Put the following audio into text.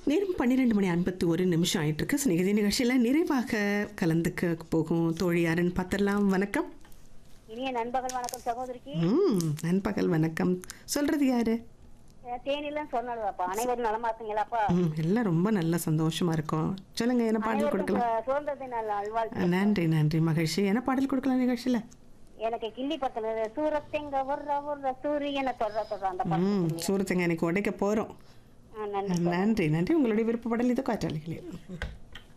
நேரம் பன்னிரெண்டு மணி ஐம்பத்தி ஒரு நிமிஷம் ஆயிட்டு இருக்கு ஸ்நேகிதி நிகழ்ச்சியில் நிறைவாக கலந்துக்க போகும் தோழி யாருன்னு பார்த்துடலாம் வணக்கம் இனிய நண்பகல் வணக்கம் சகோதரிக்கு ம் நண்பகல் வணக்கம் சொல்றது யாரு அஹ் தேனிலாம் சொன்னதுப்பா அனைவரும் நலமா இருக்கீங்களாப்பா ம் எல்லாம் ரொம்ப நல்ல சந்தோஷமா இருக்கும் சொல்லுங்க என்ன பாடல் கொடுக்கலாம் அனைவருக்கும் சு- சுதந்திர தின நல்வாழ்த்து நன்றி நன்றி மகிழ்ச்சி என்ன பாடல் கொடுக்கலாம் நிகழ்ச்சியில் எனக்கு கிள்ளி பத்தின சூரத்தெங்க வர்ற வர்ற சூரியனை தொடர தொடர அந்த பாட்டு ம் சூரத்தங்க எனக்கு உடைக்க போகிறோம் ஆ, நன்றி நன்றி நன்றி உங்களுடைய விருப்பப்படல் இது காற்றாளிகளே